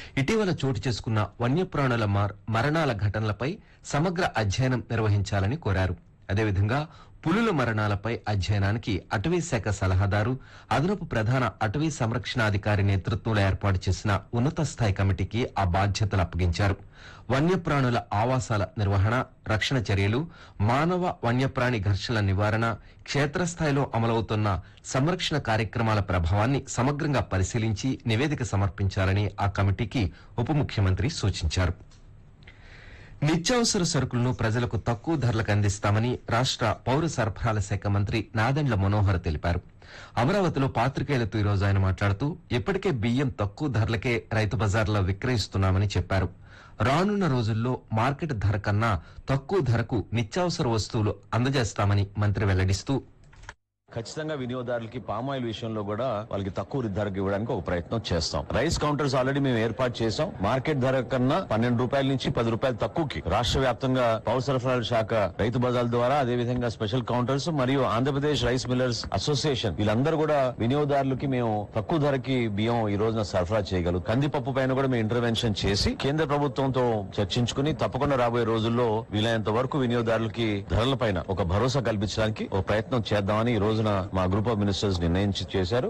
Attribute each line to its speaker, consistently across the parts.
Speaker 1: ఇటీవల చోటు చేసుకున్న వన్యప్రాణుల మార్- మరణాల ఘటనలపై సమగ్ర అధ్యయనం నిర్వహించాలని కోరారు అదేవిధంగా పులుల మరణాలపై అధ్యయనానికి అటవీ శాఖ సలహాదారు అదనపు ప్రధాన అటవీ సంరక్షణాధికారి నేతృత్వంలో ఏర్పాటు చేసిన ఉన్నత స్థాయి కమిటీకి ఆ బాధ్యతలు అప్పగించారు వన్యప్రాణుల ఆవాసాల నిర్వహణ రక్షణ చర్యలు మానవ వన్యప్రాణి ఘర్షణల నివారణ క్షేత్రస్థాయిలో అమలవుతున్న సంరక్షణ కార్యక్రమాల ప్రభావాన్ని సమగ్రంగా పరిశీలించి నివేదిక సమర్పించాలని ఆ కమిటీకి ఉప ముఖ్యమంత్రి సూచించారు నిత్యావసర సరుకులను ప్రజలకు తక్కువ ధరలకు అందిస్తామని రాష్ట్ర పౌర సరఫరాల శాఖ మంత్రి నాదెండ్ల మనోహర్ తెలిపారు అమరావతిలో పాత్రికేయులతో ఈ రోజు ఆయన మాట్లాడుతూ ఇప్పటికే బియ్యం తక్కువ ధరలకే రైతు బజార్లో విక్రయిస్తున్నామని చెప్పారు రానున్న రోజుల్లో మార్కెట్ ధర కన్నా తక్కువ ధరకు నిత్యావసర వస్తువులు అందజేస్తామని మంత్రి వెల్లడిస్తూ
Speaker 2: ఖచ్చితంగా వినియోగదారులకి పామాయిల్ విషయంలో కూడా వాళ్ళకి తక్కువ ధరకు ఇవ్వడానికి ఒక ప్రయత్నం చేస్తాం రైస్ కౌంటర్స్ ఆల్రెడీ మేము ఏర్పాటు చేసాం మార్కెట్ ధర కన్నా పన్నెండు రూపాయల నుంచి పది రూపాయల తక్కువకి రాష్ట్ర వ్యాప్తంగా పౌర సరఫరాల శాఖ రైతు బజార్ల ద్వారా అదే విధంగా స్పెషల్ కౌంటర్స్ మరియు ఆంధ్రప్రదేశ్ రైస్ మిల్లర్స్ అసోసియేషన్ వీళ్ళందరూ కూడా వినియోగదారులకి మేము తక్కువ ధరకి బియ్యం ఈ రోజున సరఫరా చేయగలం కందిపప్పు పైన కూడా మేము ఇంటర్వెన్షన్ చేసి కేంద్ర ప్రభుత్వంతో చర్చించుకుని తప్పకుండా రాబోయే రోజుల్లో వీలైనంత వరకు వినియోగదారులకి ధరల పైన ఒక భరోసా కల్పించడానికి ఒక ప్రయత్నం చేద్దామని ఈ రోజున మా గ్రూప్ ఆఫ్ మినిస్టర్స్ నిర్ణయించి చేశారు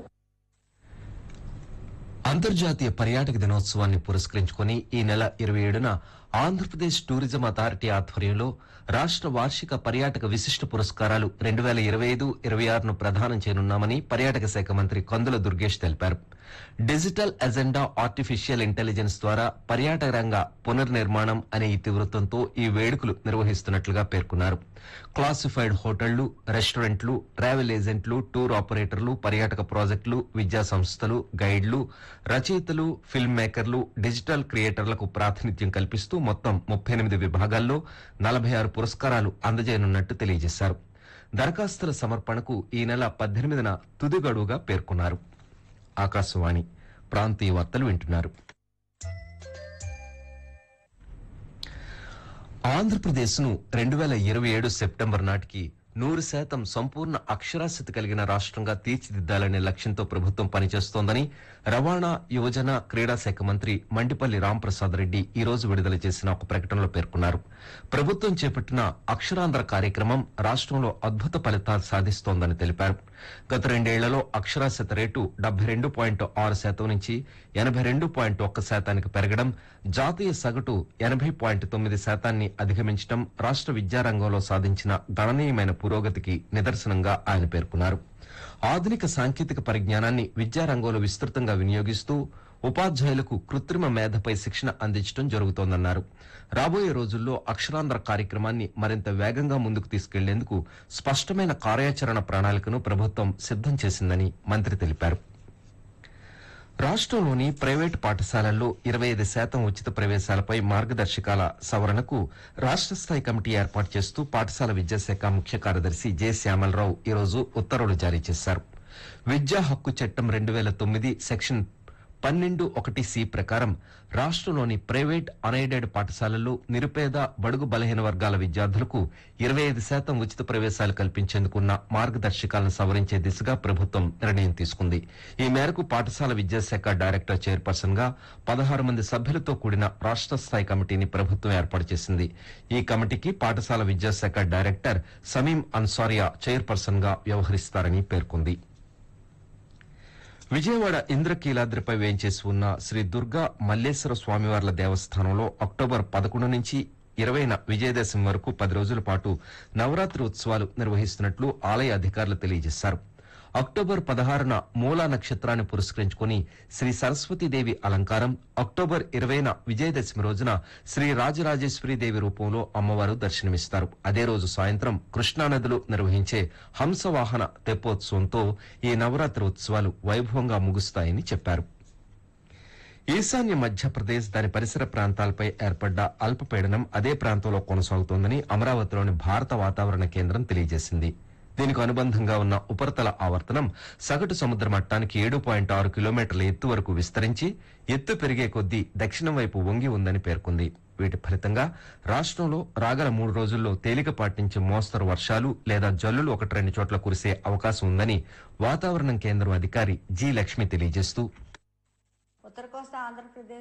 Speaker 1: అంతర్జాతీయ పర్యాటక దినోత్సవాన్ని పురస్కరించుకుని ఈ నెల ఇరవై ఏడున ఆంధ్రప్రదేశ్ టూరిజం అథారిటీ ఆధ్వర్యంలో రాష్ట్ర వార్షిక పర్యాటక విశిష్ట పురస్కారాలు రెండు వేల ఇరవై ఐదు ఇరవై ఆరును ప్రదానం చేయనున్నామని పర్యాటక శాఖ మంత్రి కొందల దుర్గేష్ తెలిపారు డిజిటల్ ఎజెండా ఆర్టిఫిషియల్ ఇంటెలిజెన్స్ ద్వారా పర్యాటక రంగ పునర్నిర్మాణం అనే ఇతివృత్తంతో ఈ వేడుకలు నిర్వహిస్తున్నట్లుగా పేర్కొన్నారు క్లాసిఫైడ్ హోటళ్లు రెస్టారెంట్లు ట్రావెల్ ఏజెంట్లు టూర్ ఆపరేటర్లు పర్యాటక ప్రాజెక్టులు విద్యా సంస్థలు గైడ్లు రచయితలు ఫిల్మ్ మేకర్లు డిజిటల్ క్రియేటర్లకు ప్రాతినిధ్యం కల్పిస్తూ మొత్తం ముప్పై ఎనిమిది విభాగాల్లో నలభై ఆరు పురస్కారాలు అందజేయనున్నట్టు తెలియజేశారు దరఖాస్తుల సమర్పణకు ఈ నెల పద్దెనిమిదిన తుది గడువుగా పేర్కొన్నారు ఆకాశవాణి ప్రాంతీయ వార్తలు వింటున్నారు ఆంధ్రప్రదేశ్ ను రెండు వేల ఇరవై ఏడు సెప్టెంబర్ నాటికి నూరు శాతం సంపూర్ణ అక్షరాస్యత కలిగిన రాష్ట్రంగా తీర్చిదిద్దాలనే లక్ష్యంతో ప్రభుత్వం పనిచేస్తోందని రవాణా యువజన క్రీడా శాఖ మంత్రి మండిపల్లి రాంప్రసాద్ రెడ్డి ఈ రోజు విడుదల చేసిన ఒక ప్రకటనలో పేర్కొన్నారు ప్రభుత్వం చేపట్టిన అక్షరాంధ్ర కార్యక్రమం రాష్ట్రంలో అద్భుత ఫలితాలు సాధిస్తోందని తెలిపారు గత రెండేళ్లలో అక్షరాస్యత రేటు డెబ్బై రెండు పాయింట్ ఆరు శాతం నుంచి ఎనభై రెండు పాయింట్ ఒక్క శాతానికి పెరగడం జాతీయ సగటు ఎనభై పాయింట్ తొమ్మిది శాతాన్ని అధిగమించడం రాష్ట్ర విద్యారంగంలో సాధించిన గణనీయమైన పురోగతికి నిదర్శనంగా ఆయన పేర్కొన్నారు ఆధునిక సాంకేతిక పరిజ్ఞానాన్ని విద్యారంగంలో విస్తృతంగా వినియోగిస్తూ ఉపాధ్యాయులకు కృత్రిమ మేధపై శిక్షణ అందించడం జరుగుతోందన్నారు రాబోయే రోజుల్లో అక్షరాంధ్ర కార్యక్రమాన్ని మరింత వేగంగా ముందుకు తీసుకెళ్లేందుకు స్పష్టమైన కార్యాచరణ ప్రణాళికను ప్రభుత్వం సిద్దం చేసిందని మంత్రి తెలిపారు రాష్ట్రంలోని ప్రైవేటు పాఠశాలల్లో ఇరవై ఐదు శాతం ఉచిత ప్రవేశాలపై మార్గదర్శకాల సవరణకు రాష్ట్ర స్థాయి కమిటీ ఏర్పాటు చేస్తూ పాఠశాల విద్యాశాఖ ముఖ్య కార్యదర్శి జె శ్యామలరావు ఈరోజు ఉత్తర్వులు జారీ చేశారు విద్యా హక్కు చట్టం రెండు వేల తొమ్మిది సెక్షన్ పన్నెండు ఒకటి సి ప్రకారం రాష్ట్రంలోని ప్రైవేట్ అన్ఎయిడెడ్ పాఠశాలల్లో నిరుపేద బడుగు బలహీన వర్గాల విద్యార్థులకు ఇరవై ఐదు శాతం ఉచిత ప్రవేశాలు కల్పించేందుకున్న మార్గదర్శకాలను సవరించే దిశగా ప్రభుత్వం నిర్ణయం తీసుకుంది ఈ మేరకు పాఠశాల విద్యాశాఖ డైరెక్టర్ చైర్పర్సన్ గా పదహారు మంది సభ్యులతో కూడిన రాష్ట్ర స్థాయి కమిటీని ప్రభుత్వం ఏర్పాటు చేసింది ఈ కమిటీకి పాఠశాల విద్యాశాఖ డైరెక్టర్ సమీం అన్సారియా చైర్పర్సన్ గా వ్యవహరిస్తారని పేర్కొంది విజయవాడ ఇంద్రకీలాద్రిపై వేంచేసి ఉన్న శ్రీ దుర్గా మల్లేశ్వర స్వామివార్ల దేవస్థానంలో అక్టోబర్ పదకొండు నుంచి ఇరవైన విజయదశమి వరకు పది రోజుల పాటు నవరాత్రి ఉత్సవాలు నిర్వహిస్తున్నట్లు ఆలయ అధికారులు తెలియజేశారు అక్టోబర్ పదహారున మూలా నక్షత్రాన్ని పురస్కరించుకుని శ్రీ సరస్వతీదేవి అలంకారం అక్టోబర్ ఇరవైన విజయదశమి రోజున శ్రీ రాజరాజేశ్వరి దేవి రూపంలో అమ్మవారు దర్శనమిస్తారు అదే రోజు సాయంత్రం కృష్ణానదిలో నిర్వహించే హంసవాహన తెప్పోత్సవంతో ఈ నవరాత్రి ఉత్సవాలు వైభవంగా ముగుస్తాయని చెప్పారు ఈశాన్య మధ్యప్రదేశ్ దాని పరిసర ప్రాంతాలపై ఏర్పడ్డ అల్పపీడనం అదే ప్రాంతంలో కొనసాగుతోందని అమరావతిలోని భారత వాతావరణ కేంద్రం తెలియజేసింది దీనికి అనుబంధంగా ఉన్న ఉపరితల ఆవర్తనం సగటు సముద్ర మట్టానికి ఏడు పాయింట్ ఆరు కిలోమీటర్ల ఎత్తు వరకు విస్తరించి ఎత్తు పెరిగే కొద్దీ దక్షిణం వైపు వంగి ఉందని పేర్కొంది వీటి ఫలితంగా రాష్ట్రంలో రాగల మూడు రోజుల్లో తేలికపాటి నుంచి మోస్తరు వర్షాలు లేదా జల్లులు ఒకటి రెండు చోట్ల కురిసే అవకాశం ఉందని వాతావరణం కేంద్రం అధికారి జి లక్ష్మి తెలియజేస్తూ
Speaker 3: ఉత్తర కోస్తా ఆంధ్రప్రదేశ్